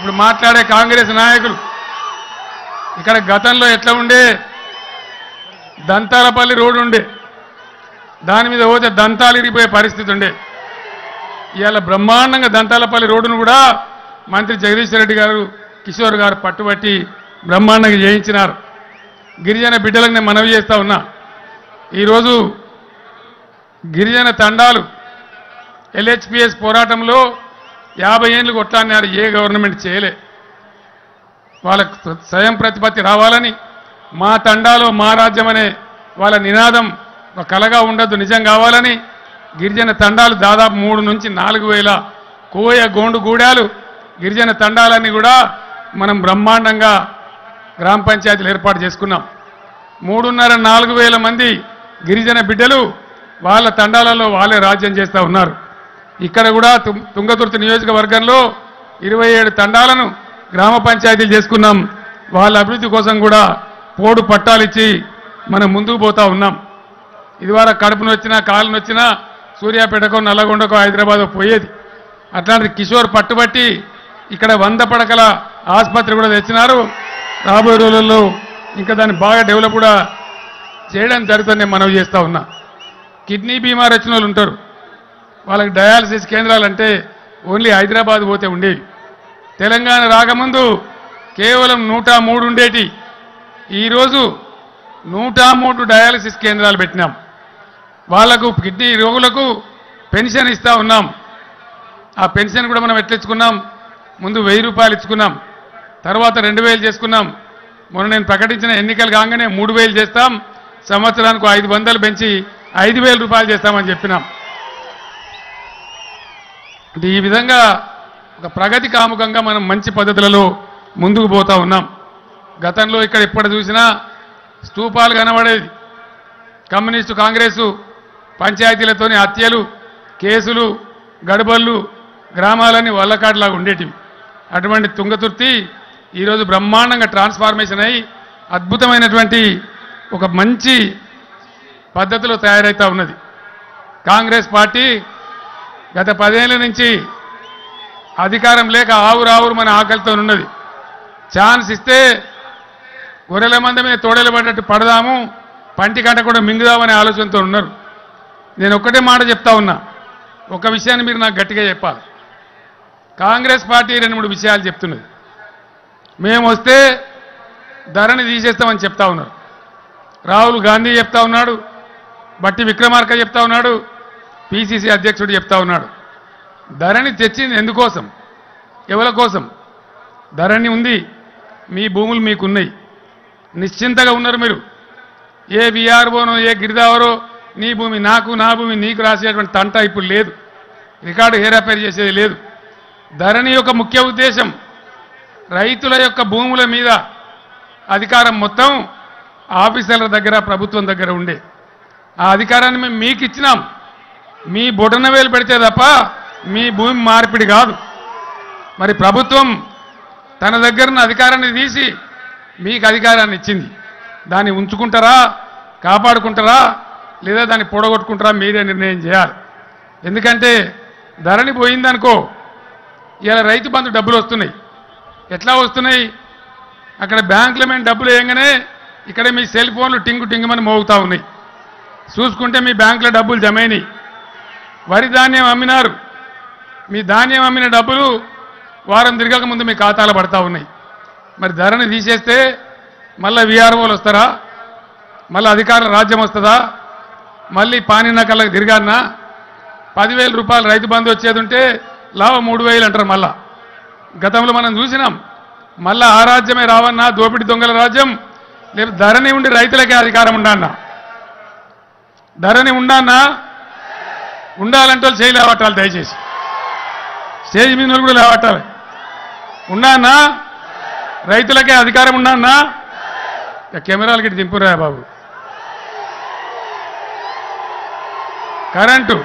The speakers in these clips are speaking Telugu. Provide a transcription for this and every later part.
ఇప్పుడు మాట్లాడే కాంగ్రెస్ నాయకులు ఇక్కడ గతంలో ఎట్లా ఉండే దంతాలపల్లి రోడ్డు ఉండే దాని మీద పోతే దంతాలు ఇరిగిపోయే పరిస్థితి ఉండే ఇవాళ బ్రహ్మాండంగా దంతాలపల్లి రోడ్డును కూడా మంత్రి జగదీశ్వర్ రెడ్డి గారు కిషోర్ గారు పట్టుబట్టి బ్రహ్మాండంగా చేయించినారు గిరిజన బిడ్డలకు నేను మనవి చేస్తా ఉన్నా ఈరోజు గిరిజన తండాలు ఎల్హెచ్పిఎస్ పోరాటంలో యాభై ఏళ్ళు కొట్లాడినారు ఏ గవర్నమెంట్ చేయలే వాళ్ళకు స్వయం ప్రతిపత్తి రావాలని మా తండాలో మా రాజ్యం అనే వాళ్ళ నినాదం ఒక కలగా ఉండద్దు నిజం కావాలని గిరిజన తండాలు దాదాపు మూడు నుంచి నాలుగు వేల కోయ గోండు గూడాలు గిరిజన తండాలన్నీ కూడా మనం బ్రహ్మాండంగా గ్రామ పంచాయతీలు ఏర్పాటు చేసుకున్నాం మూడున్నర నాలుగు వేల మంది గిరిజన బిడ్డలు వాళ్ళ తండాలలో వాళ్ళే రాజ్యం చేస్తూ ఉన్నారు ఇక్కడ కూడా తుం- తుంగతుర్తి నియోజకవర్గంలో ఇరవై ఏడు తండాలను గ్రామ పంచాయతీలు చేసుకున్నాం వాళ్ళ అభివృద్ధి కోసం కూడా పోడు పట్టాలు ఇచ్చి మనం ముందుకు పోతా ఉన్నాం ఇదివరకు కడుపును వచ్చినా కాలును వచ్చినా సూర్యాపేటకో నల్లగొండకో హైదరాబాద్ పోయేది అట్లాంటి కిషోర్ పట్టుబట్టి ఇక్కడ వంద పడకల ఆసుపత్రి కూడా తెచ్చినారు రాబోయే రోజుల్లో ఇంకా దాన్ని బాగా డెవలప్ కూడా చేయడం జరుగుతుందని మనవి చేస్తా ఉన్నా కిడ్నీ బీమార్ వచ్చిన వాళ్ళు ఉంటారు వాళ్ళకి డయాలసిస్ కేంద్రాలు అంటే ఓన్లీ హైదరాబాద్ పోతే ఉండేవి తెలంగాణ రాకముందు కేవలం నూట మూడు ఉండేటి ఈరోజు నూట మూడు డయాలసిస్ కేంద్రాలు పెట్టినాం వాళ్లకు కిడ్నీ రోగులకు పెన్షన్ ఇస్తా ఉన్నాం ఆ పెన్షన్ కూడా మనం ఎట్లా ఇచ్చుకున్నాం ముందు వెయ్యి రూపాయలు ఇచ్చుకున్నాం తర్వాత రెండు వేలు చేసుకున్నాం మొన్న నేను ప్రకటించిన ఎన్నికలు కాగానే మూడు వేలు చేస్తాం సంవత్సరానికి ఐదు వందలు పెంచి ఐదు వేల రూపాయలు చేస్తామని చెప్పినాం అంటే ఈ విధంగా ఒక ప్రగతి కాముకంగా మనం మంచి పద్ధతులలో ముందుకు పోతా ఉన్నాం గతంలో ఇక్కడ ఎప్పుడు చూసినా స్తూపాలు కనబడేది కమ్యూనిస్టు కాంగ్రెసు పంచాయతీలతోని హత్యలు కేసులు గడబళ్ళు గ్రామాలన్నీ వల్లకాటులాగా ఉండేటివి అటువంటి తుంగతుర్తి ఈరోజు బ్రహ్మాండంగా ట్రాన్స్ఫార్మేషన్ అయి అద్భుతమైనటువంటి ఒక మంచి పద్ధతిలో తయారైతా ఉన్నది కాంగ్రెస్ పార్టీ గత పదేళ్ల నుంచి అధికారం లేక ఆవురు ఆవురు మన ఆకలితో ఉన్నది ఛాన్స్ ఇస్తే గొర్రెల మంద మీద తోడలు పడ్డట్టు పడదాము పంటి కంట కూడా మింగుదామనే ఆలోచనతో ఉన్నారు నేను ఒక్కటే మాట చెప్తా ఉన్నా ఒక విషయాన్ని మీరు నాకు గట్టిగా చెప్పాలి కాంగ్రెస్ పార్టీ రెండు మూడు విషయాలు చెప్తున్నది మేము వస్తే ధరని తీసేస్తామని చెప్తా ఉన్నారు రాహుల్ గాంధీ చెప్తా ఉన్నాడు బట్టి విక్రమార్క చెప్తా ఉన్నాడు పిసిసి అధ్యక్షుడు చెప్తా ఉన్నాడు ధరణి తెచ్చింది ఎందుకోసం ఎవరి కోసం ధరణి ఉంది మీ భూములు మీకున్నాయి నిశ్చింతగా ఉన్నారు మీరు ఏ విఆర్ఓనో ఏ గిరిదావరో నీ భూమి నాకు నా భూమి నీకు రాసేటువంటి తంట ఇప్పుడు లేదు రికార్డు హేరాఫేర్ చేసేది లేదు ధరణి యొక్క ముఖ్య ఉద్దేశం రైతుల యొక్క భూముల మీద అధికారం మొత్తం ఆఫీసర్ల దగ్గర ప్రభుత్వం దగ్గర ఉండే ఆ అధికారాన్ని మేము మీకు ఇచ్చినాం మీ బొటన వేలు పెడితే తప్ప మీ భూమి మార్పిడి కాదు మరి ప్రభుత్వం తన దగ్గర ఉన్న అధికారాన్ని తీసి మీకు అధికారాన్ని ఇచ్చింది దాన్ని ఉంచుకుంటారా కాపాడుకుంటారా లేదా దాన్ని పొడగొట్టుకుంటారా మీరే నిర్ణయం చేయాలి ఎందుకంటే ధరణి పోయిందనుకో ఇలా రైతు బంధు డబ్బులు వస్తున్నాయి ఎట్లా వస్తున్నాయి అక్కడ బ్యాంకుల మీద డబ్బులు వేయగానే ఇక్కడ మీ సెల్ ఫోన్లు టింగు టింగుమని మోగుతా ఉన్నాయి చూసుకుంటే మీ బ్యాంకులో డబ్బులు జమైనాయి వరి ధాన్యం అమ్మినారు మీ ధాన్యం అమ్మిన డబ్బులు వారం తిరగక ముందు మీ ఖాతాలో పడతా ఉన్నాయి మరి ధరని తీసేస్తే మళ్ళీ విఆర్ఓలు వస్తారా మళ్ళీ అధికారుల రాజ్యం వస్తుందా మళ్ళీ పానినకళ్ళకి తిరగాలనా పదివేల రూపాయలు రైతు బంధు వచ్చేది ఉంటే లాభం మూడు వేలు అంటారు మళ్ళా గతంలో మనం చూసినాం మళ్ళా ఆ రాజ్యమే రావన్నా దోపిడి దొంగల రాజ్యం లేకపోతే ధరని ఉండి రైతులకే అధికారం ఉండన్నా ధరని ఉండన్నా ఉండాలంటే వాళ్ళు చేయి లేవట్టాలి దయచేసి స్టేజ్ మీద వాళ్ళు కూడా లేవట్టాలి ఉండన్నా రైతులకే అధికారం ఉండన్నా ఇక కెమెరాలకి ఇటు దింపురా బాబు కరెంటు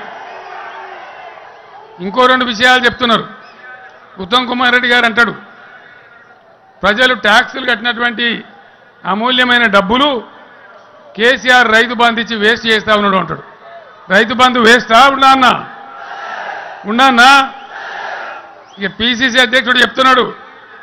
ఇంకో రెండు విషయాలు చెప్తున్నారు ఉత్తమ్ కుమార్ రెడ్డి గారు అంటాడు ప్రజలు ట్యాక్సులు కట్టినటువంటి అమూల్యమైన డబ్బులు కేసీఆర్ రైతు బంధు ఇచ్చి వేస్ట్ చేస్తా ఉన్నాడు అంటాడు రైతు బంధు వేస్టా ఉన్నా అన్నా ఉన్నా ఇక పిసిసి అధ్యక్షుడు చెప్తున్నాడు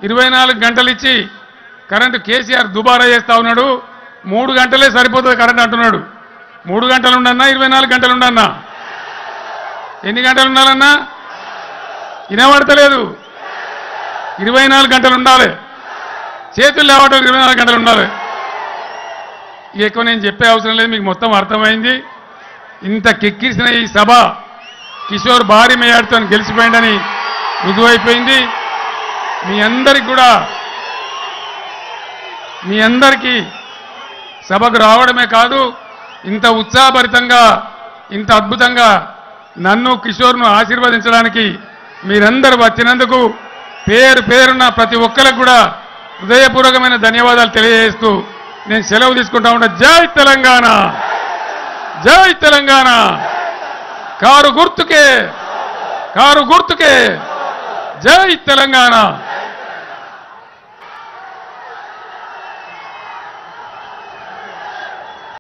ఇరవై నాలుగు గంటలు ఇచ్చి కరెంటు కేసీఆర్ దుబారా చేస్తా ఉన్నాడు మూడు గంటలే సరిపోతుంది కరెంట్ అంటున్నాడు మూడు గంటలు ఉండన్నా ఇరవై నాలుగు గంటలు ఉండన్నా ఎన్ని గంటలు ఉండాలన్నా వినబడతలేదు ఇరవై నాలుగు గంటలు ఉండాలి చేతులు లేవటం ఇరవై నాలుగు గంటలు ఉండాలి ఇక ఎక్కువ నేను చెప్పే అవసరం లేదు మీకు మొత్తం అర్థమైంది ఇంత కెక్కిసిన ఈ సభ కిషోర్ భారీ మేయాడుతో గెలిచిపోయిందని రుజువైపోయింది మీ అందరికి కూడా మీ అందరికీ సభకు రావడమే కాదు ఇంత ఉత్సాహభరితంగా ఇంత అద్భుతంగా నన్ను కిషోర్ను ఆశీర్వదించడానికి మీరందరూ వచ్చినందుకు పేరు పేరున్న ప్రతి ఒక్కరికి కూడా హృదయపూర్వకమైన ధన్యవాదాలు తెలియజేస్తూ నేను సెలవు తీసుకుంటా ఉంటా జై తెలంగాణ జై తెలంగాణ కారు గుర్తుకే కారు గుర్తుకే జై తెలంగాణ